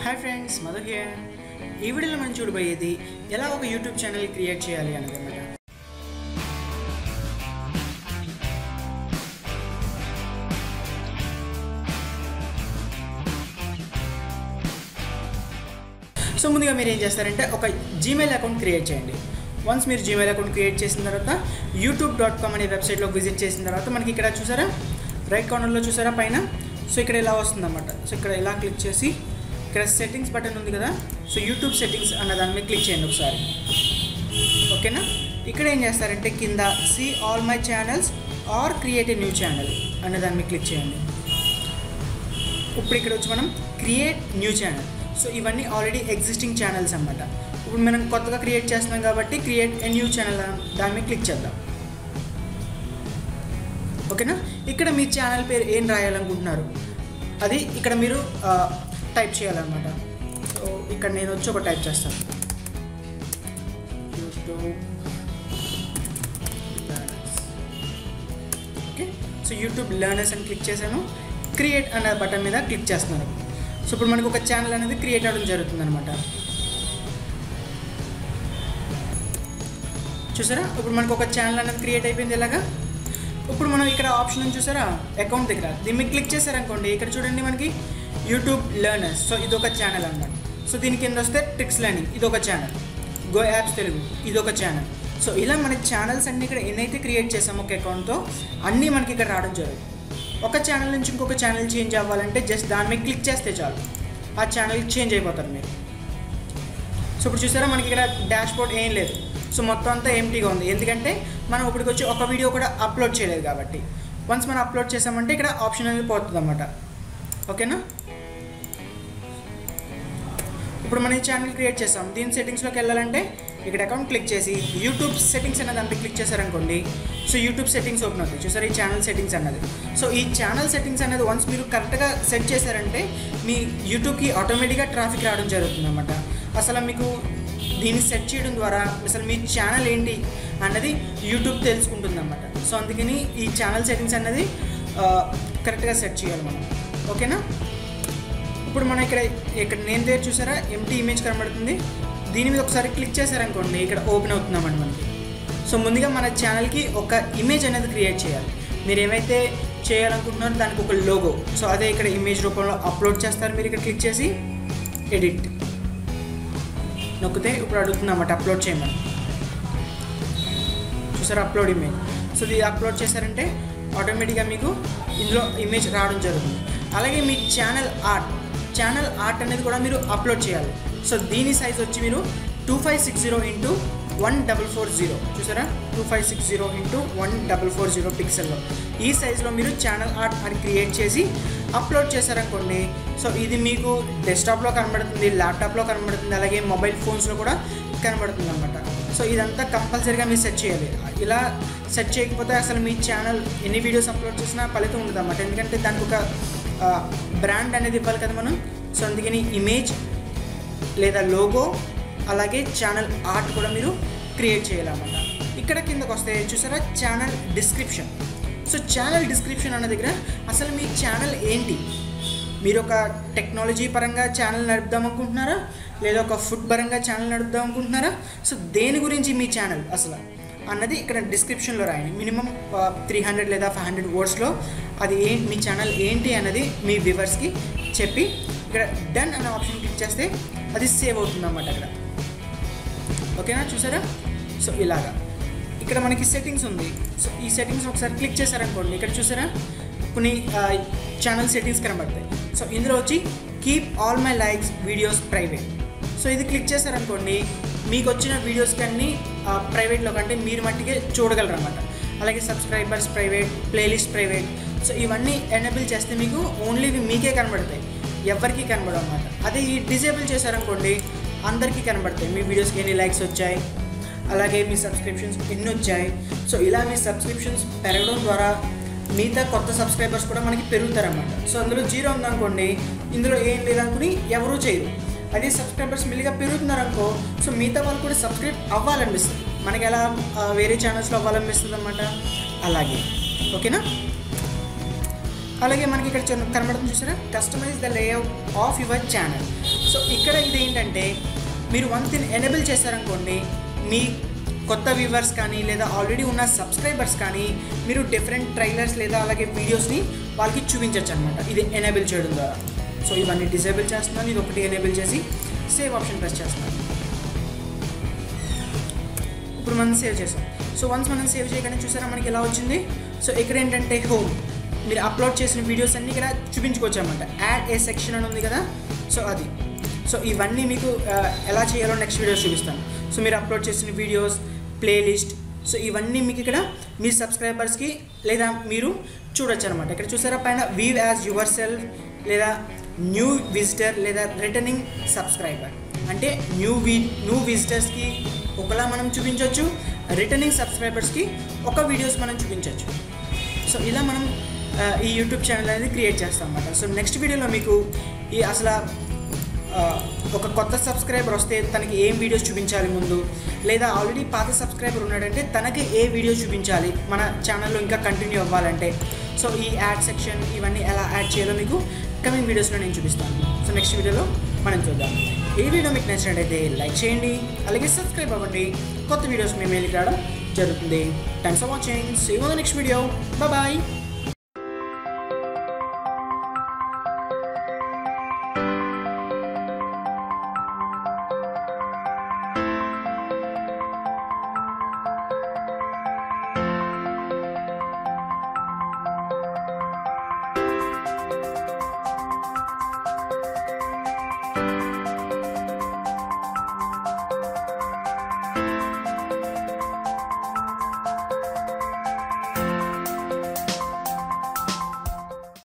hi friends Madhu here ఈ వీడియోలో మనం చూడబోయేది ఎలా ఒక యూట్యూబ్ ఛానల్ క్రియేట్ చేయాలి అనేది అనమాట సో ముందుగా మీరు ఏం చేస్తారంటే ఒక జీమెయిల్ అకౌంట్ క్రియేట్ చేయండి వన్స్ మీరు జీమెయిల్ అకౌంట్ క్రియేట్ చేసిన తర్వాత యూట్యూబ్ డాట్ కామ్ అనే వెబ్సైట్లోకి విజిట్ చేసిన తర్వాత మనకి ఇక్కడ చూసారా రైట్ కార్నర్లో చూసారా పైన సో ఇక్కడ ఇలా వస్తుందన్నమాట సో ఇక్కడ ఇలా క్లిక్ చేసి ఇక్కడ సెట్టింగ్స్ బటన్ ఉంది కదా సో యూట్యూబ్ సెట్టింగ్స్ అన్న దాని మీద క్లిక్ చేయండి ఒకసారి ఓకేనా ఇక్కడ ఏం చేస్తారంటే కింద see all my channels or create a new channel అన్న దాని మీద క్లిక్ చేయండి ఇప్పుడు ఇక్కడ వచ్చి మనం క్రియేట్ న్యూ ఛానల్ సో ఇవన్నీ ఆల్రెడీ ఎగ్జిస్టింగ్ ఛానల్స్ అన్నమాట ఇప్పుడు మనం కొత్తగా క్రియేట్ చేస్తున్నాం కాబట్టి క్రియేట్ ఎ న్యూ ఛానల్ దాని మీద క్లిక్ చేద్దాం ఓకేనా ఇక్కడ మీ ఛానల్ పేరు ఏం రాయాలనుకుంటున్నారు అది ఇక్కడ మీరు టైప్ చేయాలన్నమాట సో ఇక్కడ నేను వచ్చి ఒక టైప్ చేస్తాను YouTube learners okay so YouTube learners అని క్లిక్ చేశాను క్రియేట్ అనే బటన్ మీద క్లిక్ చేస్తున్నాను సో ఇప్పుడు మనకు ఒక ఛానల్ అనేది క్రియేట్ అవ్వడం జరుగుతుంది అనమాట చూసారా ఇప్పుడు మనకు ఒక ఛానల్ అనేది క్రియేట్ అయిపోయింది ఎలాగా ఇప్పుడు మనం ఇక్కడ ఆప్షన్ ఉంది చూసారా అకౌంట్ దగ్గర దీని మీద క్లిక్ చేశారనుకోండి ఇక్కడ చూడండి మనకి యూట్యూబ్ లర్నర్స్ సో ఇది ఒక ఛానల్ అనమాట సో దీని కింద వస్తే ట్రిక్స్ లర్నింగ్ ఇది ఒక ఛానల్ గో యాప్స్ తెలుగు ఇది ఒక ఛానల్ సో ఇలా మన ఛానల్స్ అన్ని ఇక్కడ ఎన్నైతే క్రియేట్ చేసామో ఒక అకౌంట్తో అన్నీ మనకి ఇక్కడ రావడం జరుగుతుంది ఒక ఛానల్ నుంచి ఇంకొక ఛానల్ చేంజ్ అవ్వాలంటే జస్ట్ దాని మీద క్లిక్ చేస్తే చాలు ఆ ఛానల్ చేంజ్ అయిపోతారు మీరు సో ఇప్పుడు చూసారా మనకి ఇక్కడ డాష్ బోర్డ్ ఏం లేదు సో మొత్తం అంతా ఎంటీగా ఉంది ఎందుకంటే మనం ఇప్పటికి వచ్చి ఒక వీడియో కూడా అప్లోడ్ చేయలేదు కాబట్టి వన్స్ మనం అప్లోడ్ చేసామంటే ఇక్కడ ఆప్షన్ అనేది పోతుంది అనమాట ఓకేనా ఇప్పుడు మనం ఈ ఛానల్ క్రియేట్ చేసాం దీని సెట్టింగ్స్లోకి వెళ్ళాలంటే ఇక్కడ అకౌంట్ క్లిక్ చేసి యూట్యూబ్ సెట్టింగ్స్ అన్నది అంటే క్లిక్ చేశారనుకోండి సో యూట్యూబ్ సెట్టింగ్స్ ఓపెన్ అవుతాయి చూసారా ఈ ఛానల్ సెట్టింగ్స్ అన్నది సో ఈ ఛానల్ సెట్టింగ్స్ అనేది వన్స్ మీరు కరెక్ట్గా సెట్ చేశారంటే మీ యూట్యూబ్కి ఆటోమేటిక్గా ట్రాఫిక్ రావడం జరుగుతుంది అనమాట అసలు మీకు దీన్ని సెట్ చేయడం ద్వారా అసలు మీ ఛానల్ ఏంటి అన్నది యూట్యూబ్ తెలుసుకుంటుంది అనమాట సో అందుకని ఈ ఛానల్ సెట్టింగ్స్ అన్నది కరెక్ట్గా సెట్ చేయాలి మనం ఓకేనా ఇప్పుడు మనం ఇక్కడ ఇక్కడ నేను పేరు చూసారా ఎంటీ ఇమేజ్ కనబడుతుంది దీని మీద ఒకసారి క్లిక్ చేశారనుకోండి ఇక్కడ ఓపెన్ అవుతుందామండి మనకి సో ముందుగా మన ఛానల్కి ఒక ఇమేజ్ అనేది క్రియేట్ చేయాలి మీరు ఏమైతే చేయాలనుకుంటున్నారో దానికి ఒక లోగో సో అదే ఇక్కడ ఇమేజ్ రూపంలో అప్లోడ్ చేస్తారు మీరు ఇక్కడ క్లిక్ చేసి ఎడిట్ నొక్కితే ఇప్పుడు అడుగుతుందన్నమాట అప్లోడ్ చేయమని చూసారా అప్లోడ్ ఇమేజ్ సో ఇది అప్లోడ్ చేశారంటే ఆటోమేటిక్గా మీకు ఇందులో ఇమేజ్ రావడం జరుగుతుంది అలాగే మీ ఛానల్ ఆర్ట్ ఛానల్ ఆర్ట్ అనేది కూడా మీరు అప్లోడ్ చేయాలి సో దీని సైజ్ వచ్చి మీరు two five six zero into one double four zero చూసారా two five six zero into one double four zero పిక్సెల్లో ఈ సైజులో మీరు ఛానల్ ఆర్ట్ అని క్రియేట్ చేసి అప్లోడ్ చేశారనుకోండి సో ఇది మీకు డెస్క్టాప్లో కనబడుతుంది ల్యాప్టాప్లో కనబడుతుంది అలాగే మొబైల్ ఫోన్స్లో కూడా కనబడుతుంది అనమాట సో ఇదంతా కంపల్సరీగా మీరు సెట్ చేయాలి ఇలా సెట్ చేయకపోతే అసలు మీ ఛానల్ ఎన్ని వీడియోస్ అప్లోడ్ చేసినా ఫలితం ఉండదు అనమాట ఎందుకంటే దానికి ఒక బ్రాండ్ అనేది ఇవ్వాలి కదా మనం సో అందుకని ఇమేజ్ లేదా లోగో అలాగే ఛానల్ ఆర్ట్ కూడా మీరు క్రియేట్ చేయాలన్నమాట ఇక్కడ కిందకు వస్తే చూసారా channel description so channel description అన్న దగ్గర అసలు మీ ఛానల్ ఏంటి మీరు ఒక టెక్నాలజీ పరంగా ఛానల్ నడుపుదాం అనుకుంటున్నారా లేదా ఒక ఫుడ్ పరంగా ఛానల్ నడుపుదాం అనుకుంటున్నారా సో దేని గురించి మీ ఛానల్ అసలు అన్నది ఇక్కడ డిస్క్రిప్షన్లో రాయండి మినిమం త్రీ హండ్రెడ్ లేదా ఫైవ్ హండ్రెడ్ వర్డ్స్లో అది ఏ మీ ఛానల్ ఏంటి అన్నది మీ వ్యూవర్స్కి చెప్పి ఇక్కడ డన్ అనే ఆప్షన్ క్లిక్ చేస్తే అది సేవ్ అవుతుంది అన్నమాట అక్కడ ఓకేనా చూసారా సో ఇలాగా ఇక్కడ మనకి సెట్టింగ్స్ ఉంది సో ఈ సెట్టింగ్స్ ఒకసారి క్లిక్ చేశారనుకోండి ఇక్కడ చూసారా కొన్ని ఛానల్ సెట్టింగ్స్ కనబడతాయి సో ఇందులో వచ్చి keep all my likes videos private so ఇది క్లిక్ చేశారనుకోండి మీకు వచ్చిన వీడియోస్కి అన్నీ ప్రైవేట్లో కంటే మీరు మట్టికే చూడగలరు అనమాట అలాగే subscribers private playlist private so ఇవన్నీ ఎనేబుల్ చేస్తే మీకు ఓన్లీ ఇవి మీకే కనబడతాయి ఎవరికి కనబడవు అనమాట అదే ఈ డిజేబుల్ చేశారనుకోండి అందరికీ కనబడతాయి మీ వీడియోస్కి ఎన్ని లైక్స్ వచ్చాయి అలాగే మీ సబ్స్క్రిప్షన్స్ ఎన్ని వచ్చాయి సో ఇలా మీ సబ్స్క్రిప్షన్స్ పెరగడం ద్వారా మిగతా కొత్త సబ్స్క్రైబర్స్ కూడా మనకి పెరుగుతారన్నమాట సో అందులో జీరో ఉందనుకోండి ఇందులో ఏం లేదనుకుని ఎవరూ చేయరు అదే సబ్స్క్రైబర్స్ మెల్లిగా పెరుగుతున్నారనుకో సో మిగతా వాళ్ళు కూడా సబ్స్క్రైబ్ అవ్వాలనిపిస్తుంది మనకి ఎలా వేరే ఛానల్స్లో అవ్వాలనిపిస్తుంది అనమాట అలాగే ఓకేనా అలాగే మనకి ఇక్కడ చిన్న కనబడుతుంది చూసారా customize the layout of your channel so ఇక్కడ ఇది ఏంటంటే మీరు వన్ థింగ్ ఎనేబుల్ చేశారనుకోండి మీ కొత్త వ్యూవర్స్ కానీ లేదా ఆల్రెడీ ఉన్న సబ్స్క్రైబర్స్ కానీ మీరు డిఫరెంట్ ట్రైలర్స్ లేదా అలాగే వీడియోస్ని వాళ్ళకి చూపించవచ్చు అనమాట ఇది ఎనేబుల్ చేయడం ద్వారా సో ఇవన్నీ డిసేబుల్ చేస్తున్నాను ఇది ఒకటి ఎనేబుల్ చేసి సేవ్ ఆప్షన్ ప్రెస్ చేస్తున్నాను ఇప్పుడు మనం సేవ్ చేసాం సో వన్స్ మనం సేవ్ చేయగానే చూసారా మనకి ఎలా వచ్చింది సో ఇక్కడ ఏంటంటే హోమ్ మీరు అప్లోడ్ చేసిన వీడియోస్ అన్నీ ఇక్కడ చూపించుకోవచ్చు అనమాట యాడ్ ఏ సెక్షన్ అని ఉంది కదా సో అది సో ఇవన్నీ మీకు ఆ, ఎలా చేయాలో నెక్స్ట్ వీడియోస్ చూపిస్తాను సో మీరు అప్లోడ్ చేసిన వీడియోస్ ప్లేలిస్ట్ సో ఇవన్నీ మీకు ఇక్కడ మీ సబ్స్క్రైబర్స్కి లేదా మీరు చూడొచ్చు అనమాట ఇక్కడ చూసారా పైన వీవ్ యాజ్ యువర్ సెల్ఫ్ లేదా న్యూ విజిటర్ లేదా రిటర్నింగ్ సబ్స్క్రైబర్ అంటే న్యూ వి న్యూ విజిటర్స్కి ఒకలా మనం చూపించవచ్చు రిటర్నింగ్ సబ్స్క్రైబర్స్కి ఒక వీడియోస్ మనం చూపించవచ్చు సో ఇలా మనం ఆ, ఈ యూట్యూబ్ ఛానల్ అనేది క్రియేట్ చేస్తాం అన్నమాట సో నెక్స్ట్ వీడియోలో మీకు ఈ అసలు ఆ, ఒక కొత్త సబ్స్క్రైబర్ వస్తే తనకి ఏం వీడియోస్ చూపించాలి ముందు లేదా ఆల్రెడీ పాత సబ్స్క్రైబర్ ఉన్నాడంటే తనకి ఏ వీడియోస్ చూపించాలి మన ఛానల్లో ఇంకా కంటిన్యూ అవ్వాలంటే సో ఈ యాడ్ సెక్షన్ ఇవన్నీ ఎలా యాడ్ చేయాలో మీకు కమింగ్ వీడియోస్లో నేను చూపిస్తాను సో నెక్స్ట్ వీడియోలో మనం చూద్దాం ఈ వీడియో మీకు నచ్చినట్టయితే లైక్ చేయండి అలాగే సబ్స్క్రైబ్ అవ్వండి కొత్త వీడియోస్ మీ మెయిల్కి రావడం జరుగుతుంది thanks for watching see next video bye